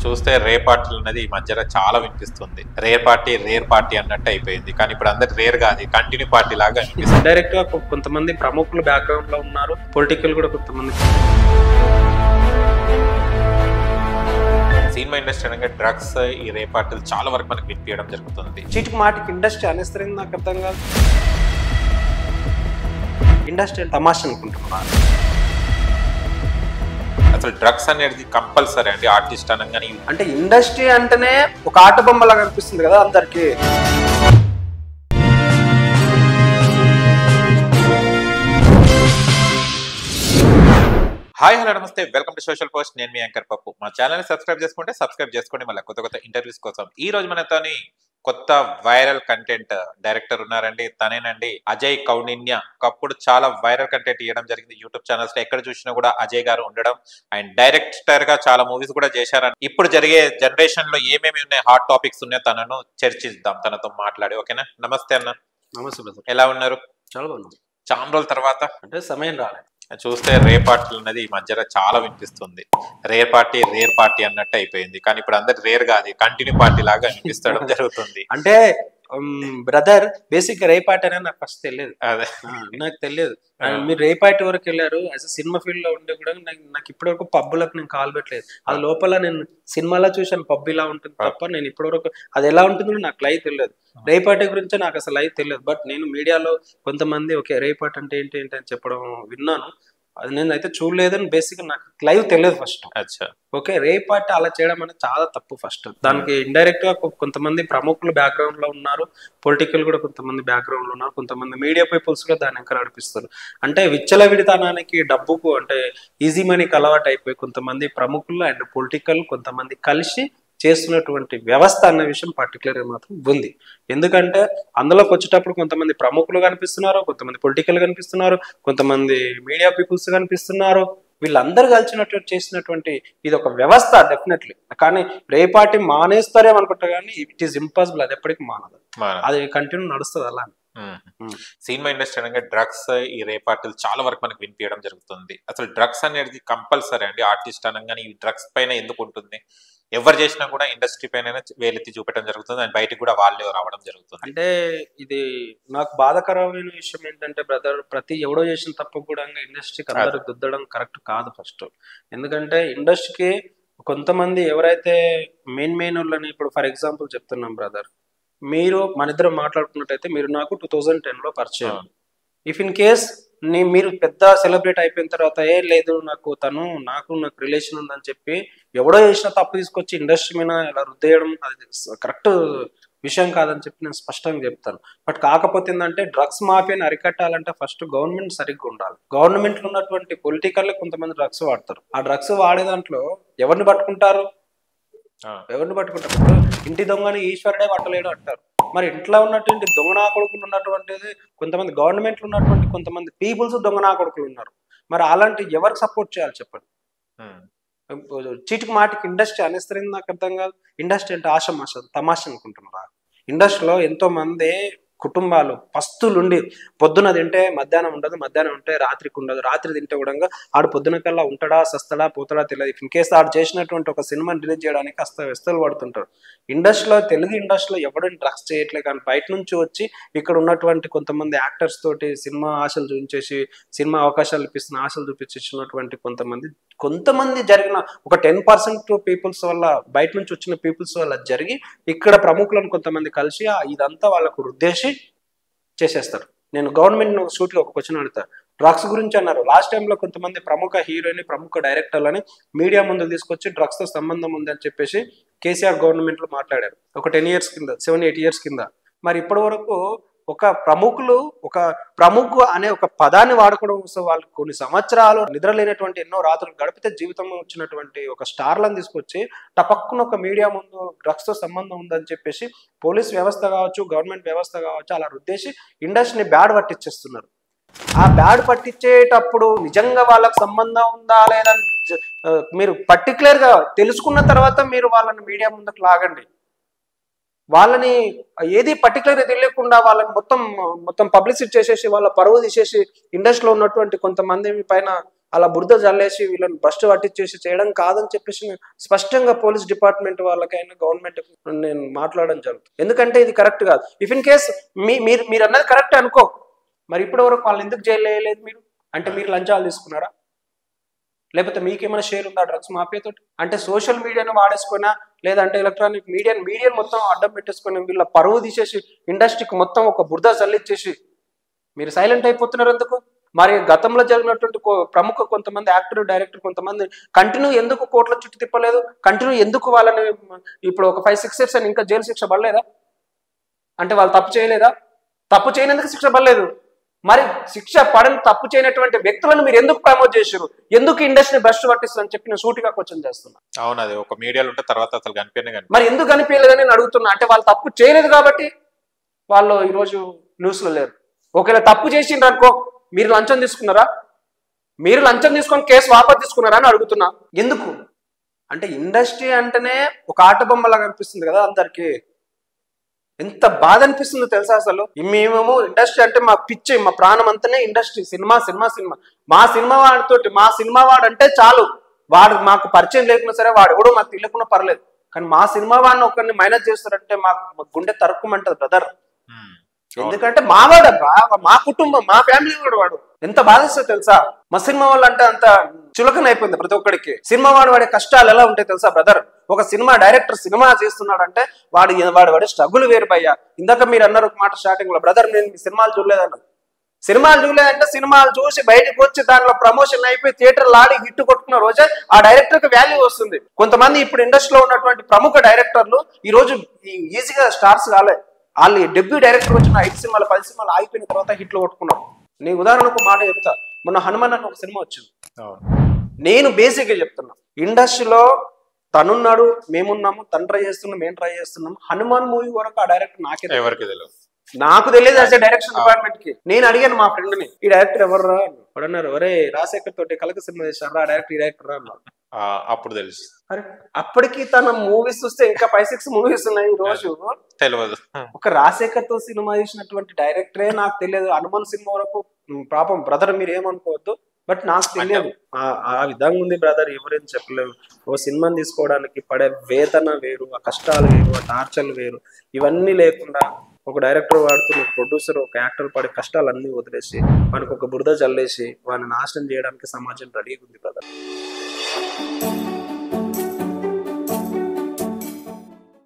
చూస్తే రే పార్టీలు అనేది ఈ మధ్యలో చాలా వినిపిస్తుంది రేర్ పార్టీ రేర్ పార్టీ అన్నట్టు అయిపోయింది కానీ ఇప్పుడు అందరు రేర్ కాదు కంటిన్యూ పార్టీ లాగా అనిపిస్తుంది డైరెక్ట్ గా కొ- కొంతమంది ప్రముఖులు బ్యాక్గ్రౌండ్ లో ఉన్నారు పొలిటికల్ కూడా కొంతమంది సినిమా ఇండస్ట్రీ అనగా డ్రగ్స్ ఈ రే పార్టీలు చాలా వరకు మనకు వినిపించడం జరుగుతుంది చీటికి మాటికి ఇండస్ట్రీ అనేస్తరింది నాకు అర్థం కాదు ఇండస్ట్రీ తమాష అనుకుంటున్నారు అసలు డ్రగ్స్ అనేది కంపల్సరీ అండి ఆర్టిస్ట్ అనగానే అంటే ఇండస్ట్రీ అంటేనే ఒక ఆట బొమ్మలాగా అనిపిస్తుంది కదా అందరికి హాయ్ హలో నమస్తే వెల్కమ్ టు సోషల్ పోస్ట్ నేను మీ యాంకర్ పప్పు మా ఛానల్ సబ్స్క్రైబ్ చేసుకుంటే సబ్స్క్రైబ్ చేసుకోండి మళ్ళీ కొత్త కొత్త ఇంటర్వ్యూస్ కోసం ఈ రోజు మనతోని కొత్త వైరల్ కంటెంట్ డైరెక్టర్ ఉన్నారండి తనేనండి అజయ్ కౌండిన్య ఒకప్పుడు చాలా వైరల్ కంటెంట్ ఇవ్వడం జరిగింది యూట్యూబ్ ఛానల్స్ లో ఎక్కడ చూసినా కూడా అజయ్ గారు ఉండడం అండ్ డైరెక్టర్ గా చాలా మూవీస్ కూడా చేశారని ఇప్పుడు జరిగే జనరేషన్ లో ఏమేమి ఉన్నాయి హాట్ టాపిక్స్ ఉన్నాయో తనను చర్చిద్దాం తనతో మాట్లాడి ఓకేనా నమస్తే అన్న నమస్తే బ్రదర్ ఎలా ఉన్నారు చాలా బాగుంది చాలా రోజుల తర్వాత అంటే సమయం రాలేదు చూస్తే రే పార్టీలు అనేది ఈ మధ్యలో చాలా వినిపిస్తుంది రేర్ పార్టీ రేర్ పార్టీ అన్నట్టు అయిపోయింది కానీ ఇప్పుడు అందరు రేర్ కాదు కంటిన్యూ పార్టీ లాగా అనిపిస్తడం జరుగుతుంది అంటే బ్రదర్ బేసిక్ రేపాటి అనేది నాకు ఫస్ట్ తెలియదు అదే ఆ, నాకు తెలియదు ఆ. మీరు రేపాటి వరకు వెళ్ళారు యాజ్ సినిమా ఫీల్డ్ లో ఉండే కూడా నాకు నాకు ఇప్పటి వరకు పబ్బులకు నేను కాల్ పెట్టలేదు అది లోపల నేను సినిమాలో చూసాను పబ్ ఇలా ఉంటుంది తప్ప నేను ఇప్పటి వరకు అది ఎలా ఉంటుందో నాకు లైవ్ తెలియదు రేపాటి గురించి నాకు అసలు లైవ్ తెలియదు బట్ నేను మీడియాలో కొంతమంది ఓకే రేపాటి అంటే ఏంటి ఏంటి అని చెప్పడం విన్నాను అది నేను అయితే చూడలేదు బేసిక్ నాకు లైవ్ తెలియదు ఫస్ట్ అచ్చా ఓకే రేప్ పార్టీ అలా చేయడం అనేది చాలా తప్పు ఫస్ట్ దానికి ఇండైరెక్ట్ గా కొ- కొంతమంది ప్రముఖులు బ్యాక్గ్రౌండ్ లో ఉన్నారు పొలిటికల్ కూడా కొంతమంది బ్యాక్గ్రౌండ్ లో ఉన్నారు కొంతమంది మీడియా పీపుల్స్ కూడా దాన్ని ఎంకర్ నడిపిస్తారు అంటే విచ్చలవిడితనానికి డబ్బుకు అంటే ఈజీ మనీకి అలవాటు అయిపోయి కొంతమంది ప్రముఖులు అండ్ పొలిటికల్ కొంతమంది కలిసి చేస్తున్నటువంటి వ్యవస్థ అన్న విషయం పర్టికులర్ మాత్రం ఉంది ఎందుకంటే అందులోకి వచ్చేటప్పుడు కొంతమంది ప్రముఖులు కనిపిస్తున్నారు కొంతమంది పొలిటికల్ కనిపిస్తున్నారు కొంతమంది మీడియా పీపుల్స్ కనిపిస్తున్నారు వీళ్ళందరూ కలిసినటువంటి చేసినటువంటి ఇది ఒక వ్యవస్థ డెఫినెట్లీ కానీ రేపాటి మానేస్తారేమో అనుకుంటా కానీ ఇట్ ఈస్ ఇంపాసిబుల్ అది ఎప్పటికీ మానదు మన- అది కంటిన్యూ నడుస్తుంది అలా ఉమ్. ఉమ్. సినిమా ఇండస్ట్రీ అనగా డ్రగ్స్ ఈ రే పార్టీలు చాలా వరకు మనకు వినిపించడం జరుగుతుంది అసలు డ్రగ్స్ అనేది కంపల్సరీ అండి ఆర్టిస్ట్ అనగానే ఈ డ్రగ్స్ పైన ఎందుకు ఉంటుంది ఎవరు చేసినా కూడా ఇండస్ట్రీ పైన వేలెత్తి చూపెట్టడం జరుగుతుంది అండ్ బయటికి కూడా వాళ్ళే రావడం జరుగుతుంది అంటే ఇది నాకు బాధాకరమైన విషయం ఏంటంటే బ్రదర్ ప్రతి ఎవడో చేసిన తప్పు కూడా ఇండస్ట్రీకి అందరూ దుద్దడం కరెక్ట్ కాదు ఫస్ట్ ఎందుకంటే ఇండస్ట్రీకి కొంతమంది ఎవరైతే మెయిన్ మెయిన్ వాళ్ళని ఇప్పుడు ఫర్ ఎగ్జాంపుల్ చెప్తున్నాం బ్రదర్ మీరు మన ఇద్దరం మాట్లాడుకున్నట్టయితే మీరు నాకు టూ థౌజండ్ టెన్ లో పరిచయం ఇఫ్ ఇన్ కేస్ నీ మీరు పెద్ద సెలబ్రేట్ అయిపోయిన తర్వాత ఏ లేదు నాకు తను నాకు నాకు రిలేషన్ ఉందని చెప్పి ఎవడో చేసిన తప్పు తీసుకొచ్చి ఇండస్ట్రీ మీద ఇలా రుద్దేయడం అది కరెక్ట్ విషయం కాదని చెప్పి నేను స్పష్టంగా చెప్తాను బట్ కాకపోతే ఏంటంటే డ్రగ్స్ మాఫియాని అరికట్టాలంటే ఫస్ట్ గవర్నమెంట్ సరిగ్గా ఉండాలి గవర్నమెంట్ లో ఉన్నటువంటి పొలిటికల్ కొంతమంది డ్రగ్స్ వాడతారు ఆ డ్రగ్స్ వాడే దాంట్లో ఎవరిని పట్టుకుంటారు ఆ. ఎవరిని పట్టుకుంటారు ఇప్పుడు ఇంటి దొంగని ఈశ్వరుడే పట్టలేడు అంటారు మరి ఇంట్లో ఉన్నటువంటి దొంగనా కొడుకులు ఉన్నటువంటిది కొంతమంది గవర్నమెంట్ ఉన్నటువంటి కొంతమంది పీపుల్స్ దొంగనా కొడుకులు ఉన్నారు మరి అలాంటి ఎవరికి సపోర్ట్ చేయాలి చెప్పండి ఉమ్. చీటికి మాటికి ఇండస్ట్రీ అనేస్తరింది నాకు అర్థం కాదు ఇండస్ట్రీ అంటే ఆశ మాష తమాష అనుకుంటున్నారా ఇండస్ట్రీలో ఎంతో మంది కుటుంబాలు పస్తులుండి పొద్దున తింటే మధ్యాహ్నం ఉండదు మధ్యాహ్నం ఉంటే రాత్రికి ఉండదు రాత్రి తింటే కూడా ఆడు పొద్దున కల్లా ఉంటాడా సస్తడా పోతాడా తెలియదు ఇన్ కేసు ఆడు చేసినటువంటి ఒక సినిమాని రిలీజ్ చేయడానికి అస్త వ్యస్తలు పడుతుంటారు ఇండస్ట్రీలో తెలుగు ఇండస్ట్రీలో ఎవడు డ్రగ్స్ చేయట్లేదు కానీ బయట నుంచి వచ్చి ఇక్కడ ఉన్నటువంటి కొంతమంది యాక్టర్స్ తోటి సినిమా ఆశలు చూపించేసి సినిమా అవకాశాలు ఇప్పిస్తున్న ఆశలు చూపించేసినటువంటి కొంతమంది కొంతమంది జరిగిన ఒక టెన్ పర్సెంట్ పీపుల్స్ వల్ల బయట నుంచి వచ్చిన పీపుల్స్ వల్ల జరిగి ఇక్కడ ప్రముఖులను కొంతమంది కలిసి ఆ ఇదంతా వాళ్ళకు రుద్దేసి చేసేస్తారు నేను గవర్నమెంట్ సూట్గా ఒక క్వశ్చన్ అడుగుతా డ్రగ్స్ గురించి అన్నారు లాస్ట్ టైంలో కొంతమంది ప్రముఖ హీరోయిన్ ప్రముఖ డైరెక్టర్లని మీడియా ముందు తీసుకొచ్చి డ్రగ్స్ తో సంబంధం ఉందని చెప్పేసి కేసీఆర్ గవర్నమెంట్ లో మాట్లాడారు ఒక టెన్ ఇయర్స్ కింద సెవెన్ ఎయిట్ ఇయర్స్ కింద మరి ఇప్పటి వరకు ఒక ప్రముఖులు ఒక ప్రముఖ అనే ఒక పదాన్ని వాడుకోవడం కోసం వాళ్ళు కొన్ని సంవత్సరాలు నిద్ర లేనటువంటి ఎన్నో రాత్రులు గడిపితే జీవితం వచ్చినటువంటి ఒక స్టార్లను తీసుకొచ్చి టపక్కున ఒక మీడియా ముందు డ్రగ్స్ తో సంబంధం ఉందని చెప్పేసి పోలీస్ వ్యవస్థ కావచ్చు గవర్నమెంట్ వ్యవస్థ కావచ్చు అలా రుద్దేసి ఇండస్ట్రీని బ్యాడ్ పట్టించేస్తున్నారు ఆ బ్యాడ్ పట్టించేటప్పుడు నిజంగా వాళ్ళకి సంబంధం ఉందా లేదా అని జ- ఆ, మీరు పర్టికులర్ గా తెలుసుకున్న తర్వాత మీరు వాళ్ళని మీడియా ముందుకు లాగండి వాళ్ళని ఏది పర్టికులర్ తెలియకుండా వాళ్ళని మొత్తం మొత్తం పబ్లిసిటీ చేసేసి వాళ్ళ పరువు తీసేసి ఇండస్ట్రీలో ఉన్నటువంటి కొంతమంది పైన అలా బురద జల్లేసి వీళ్ళని బస్ట్ పట్టించేసి చేయడం కాదని చెప్పేసి నేను స్పష్టంగా పోలీస్ డిపార్ట్మెంట్ వాళ్ళకైనా గవర్నమెంట్ నేను మాట్లాడడం జరుగుతుంది ఎందుకంటే ఇది కరెక్ట్ కాదు ఇఫ్ ఇన్ కేస్ మీ మీరు మీరు అన్నది కరెక్ట్ అనుకో మరి ఇప్పటి వరకు వాళ్ళు ఎందుకు జైలు వేయలేదు మీరు అంటే మీరు లంచాలు తీసుకున్నారా లేకపోతే మీకేమైనా షేర్ ఉందా డ్రగ్స్ మాఫియాతోటి అంటే సోషల్ మీడియాను వాడేసుకున్నా లేదంటే ఎలక్ట్రానిక్ మీడియా మీడియా మొత్తం అడ్డం పెట్టేసుకొని వీళ్ళ పరువు తీసేసి ఇండస్ట్రీకి మొత్తం ఒక బురద చల్లిచ్చేసి మీరు సైలెంట్ అయిపోతున్నారు ఎందుకు మరి గతంలో జరిగినటువంటి కో- ప్రముఖ కొంతమంది యాక్టర్ డైరెక్టర్ కొంతమంది కంటిన్యూ ఎందుకు కోట్ల చుట్టూ తిప్పలేదు కంటిన్యూ ఎందుకు వాళ్ళని ఇప్పుడు ఒక ఫైవ్ సిక్స్ ఇయర్స్ అని ఇంకా జైలు శిక్ష పడలేదా అంటే వాళ్ళు తప్పు చేయలేదా తప్పు చేయనందుకు శిక్ష పడలేదు మరి శిక్ష పడని తప్పు చేయనటువంటి వ్యక్తులను మీరు ఎందుకు ప్రమోట్ చేశారు ఎందుకు ఇండస్ట్రీ బెస్ట్ పట్టిస్తుందని చెప్పి నేను సూటిగా క్వశ్చన్ చేస్తున్నా అవును అది ఒక మీడియాలో ఉంటే తర్వాత అసలు కనిపించనే కనిపి మరి ఎందుకు అనిపించలేదని నేను అడుగుతున్నా అంటే వాళ్ళు తప్పు చేయలేదు కాబట్టి వాళ్ళు ఈరోజు న్యూస్లో లేరు ఒకవేళ తప్పు చేసిండ్రు అనుకో మీరు లంచం తీసుకున్నారా మీరు లంచం తీసుకొని కేసు వాపస్ తీసుకున్నారా అని అడుగుతున్నా ఎందుకు అంటే ఇండస్ట్రీ అంటేనే ఒక ఆట బొమ్మలాగా అనిపిస్తుంది కదా అందరికి ఎంత బాధ అనిపిస్తుందో తెలుసా అసలు మేమేమో ఇండస్ట్రీ అంటే మా పిచ్చి మా ప్రాణం అంతనే ఇండస్ట్రీ సినిమా సినిమా సినిమా మా సినిమా వాడితోటి మా సినిమా వాడు అంటే చాలు వాడు మాకు పరిచయం లేకున్నా సరే వాడు ఎవడో మాకు తెలియకుండా పర్లేదు కానీ మా సినిమా వాడిని ఒకరిని మైనస్ చేస్తారంటే మాకు మా గుండె తరుక్కుమంటది బ్రదర్ ఉమ్. ఎందుకంటే మావాడబ్బా మా కుటుంబం మా ఫ్యామిలీ కూడా వాడు ఎంత బాధిస్తుంది తెలుసా మా సినిమా వాళ్ళు అంటే అంత చులకన అయిపోయింది ప్రతి ఒక్కడికి సినిమా వాడు వాడే కష్టాలు ఎలా ఉంటాయి తెలుసా బ్రదర్ ఒక సినిమా డైరెక్టర్ సినిమా చేస్తున్నాడంటే వాడు వాడు వాడే స్ట్రగుల్ వేరు భయ్యా ఇందాక మీరు అన్నారు ఒక మాట స్టార్టింగ్ లో బ్రదర్ నేను మీ సినిమాలు చూడలేదన్నారు సినిమాలు చూడలేదంటే సినిమాలు చూసి బయటకు వచ్చి దానిలో ప్రమోషన్ అయిపోయి థియేటర్లు ఆడి హిట్ కొట్టుకున్న రోజే ఆ డైరెక్టర్ కి వాల్యూ వస్తుంది కొంతమంది ఇప్పుడు ఇండస్ట్రీలో ఉన్నటువంటి ప్రముఖ డైరెక్టర్లు ఈ రోజు ఈజీగా స్టార్స్ కాలే వాళ్ళు డెబ్యూ డైరెక్టర్ వచ్చిన ఐదు సినిమాలు పది సినిమాలు ఆగిపోయిన తర్వాత హిట్లు కొట్టుకున్నారు నీ ఉదాహరణకు మాట చెప్తా మొన్న హనుమాన్ అని ఒక సినిమా వచ్చింది అవును నేను బేసిక్ గా చెప్తున్నా ఇండస్ట్రీలో తనున్నాడు మేమున్నాము తను ట్రై చేస్తున్నాం మేము ట్రై చేస్తున్నాం హనుమాన్ మూవీ వరకు ఆ డైరెక్టర్ నాకే తెలియదు. ఎవరికి తెలియదు నాకు తెలియదు అసలు డైరెక్షన్ డిపార్ట్మెంట్ కి నేను అడిగాను మా ఫ్రెండ్ ని ఈ డైరెక్టర్ ఎవరు రా అన్నారు ఒరే రాజశేఖర్ తోటి కలక సినిమా చేశారు ఆ డైరెక్టర్ ఈ డైరెక్టర్ రా అన్నారు ఆ, అప్పుడు తెలుసు అరే అప్పటికి తన మూవీస్ చూస్తే ఇంకా ఫైవ్ సిక్స్ మూవీస్ ఉన్నాయి ఈ రోజు తెలియదు ఒక రాజశేఖర్ తో సినిమా చేసినటువంటి డైరెక్టరే నాకు తెలియదు హనుమాన్ సినిమా వరకు ఉమ్, పాపం బ్రదర్ మీరు ఏమనుకోవద్దు బట్ నాకు తెలియదు ఆ- ఆ విధంగా ఉంది బ్రదర్ ఎవరేం చెప్పలేము ఓ సినిమాని తీసుకోవడానికి పడే వేతన వేరు ఆ కష్టాలు వేరు ఆ టార్చర్లు వేరు ఇవన్నీ లేకుండా ఒక డైరెక్టర్ వాడుతున్న ఒక ప్రొడ్యూసర్ ఒక యాక్టర్ పడే కష్టాలన్నీ వదిలేసి మనకు ఒక బురద జల్లేసి వాడిని నాశనం చేయడానికి సమాజం రెడీగా ఉంది బ్రదర్